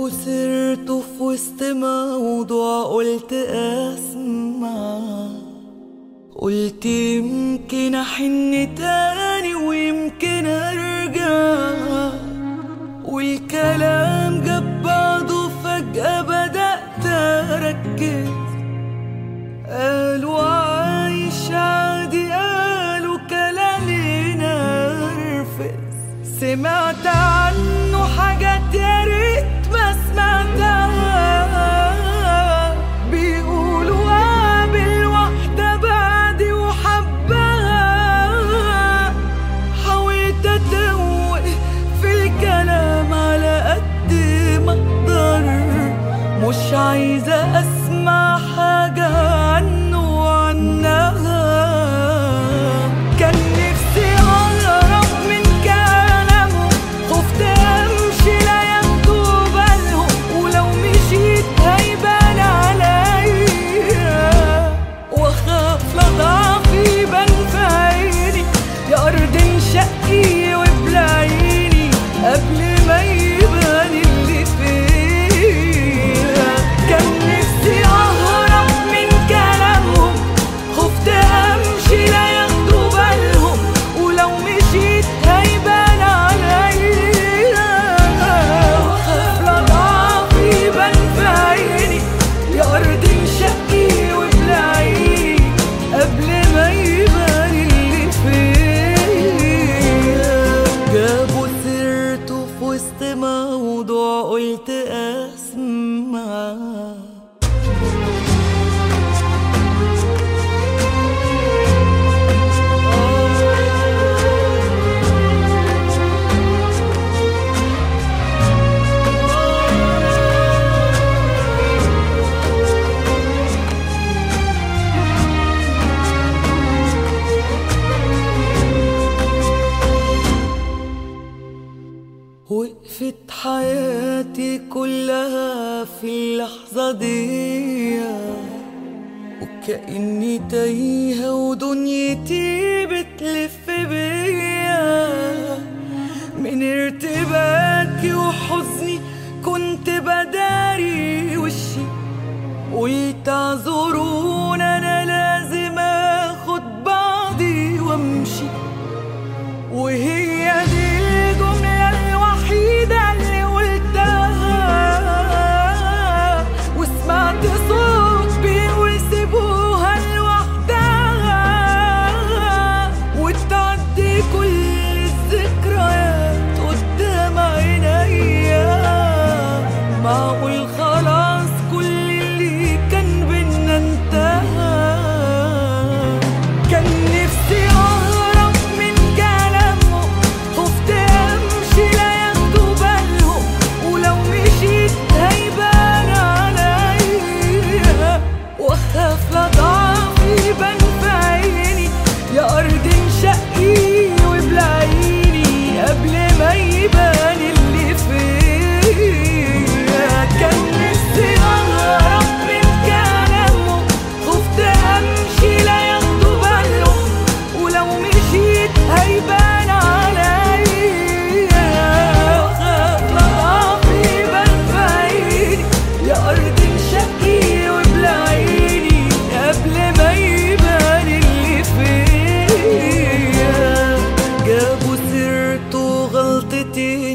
وسرت في وسط موضوع قلت اسمع قلت يمكن احن تاني ويمكن ارجع والكلام جاب بعضه فجأة بدأت اركز قالوا عايش عادي قالوا كلامي نرفز سمعت عنه حاجات يا ريت ما سمعتها بيقولوا قابل واحدة بعدي وحبها حاولت اتوه في الكلام على قد ما اقدر مش عايزة اسمع حاجة عنه وعنها كان نفسي اقرب من كلامه خفت امشي لا ياخدوا بالهم ولو مشيت هيبان عليا واخاف لا ضعفي يبان في عيني يا ارض انشقي وابلعيني قبل ما يبان اللي فيها كان نفسي اهرب من كلامهم خفت امشي لا ياخدوا بالهم ولو مشيت هيبان عليا واخاف لا ضعفي يبان في عيني يا ارض انشقي وابلعيني قبل ما يبان اللي فيا جابوا سيرته في وسط موضوع قلت اسمع وقفت حياتي كلها في اللحظة دي وكأني تايهة ودنيتي بتلف بيا من ارتباكي وحزني كنت بداري وشي قلت اعذرون انا لازم اخد بعضي وامشي وهي دي الجملة الوحيدة اللي قلتها وسمعت صوت بيقول سيبوها لوحدها وتعدي كل الذكريات قدام عينيا معقول خلاص كل اللي كان بينا انتهى كان نفسي اهرب من كلامه خفت امشي لا ياخدوا بالهم ولو مشيت هيبان عليا واخاف لا ضعفي يبان في عيني يا ارض انشقي وابلعيني قبل ما يبان اللي فيا كان نفسي اهرب من كلامه خفت امشي لا ياخدوا بالهم ولو مشيت هيبان عليا واخاف لا ضعفي يبان في عيني يا ارض انشقي وابلعيني قبل ما يبان اللي فيا جابوا سيرته غلطتي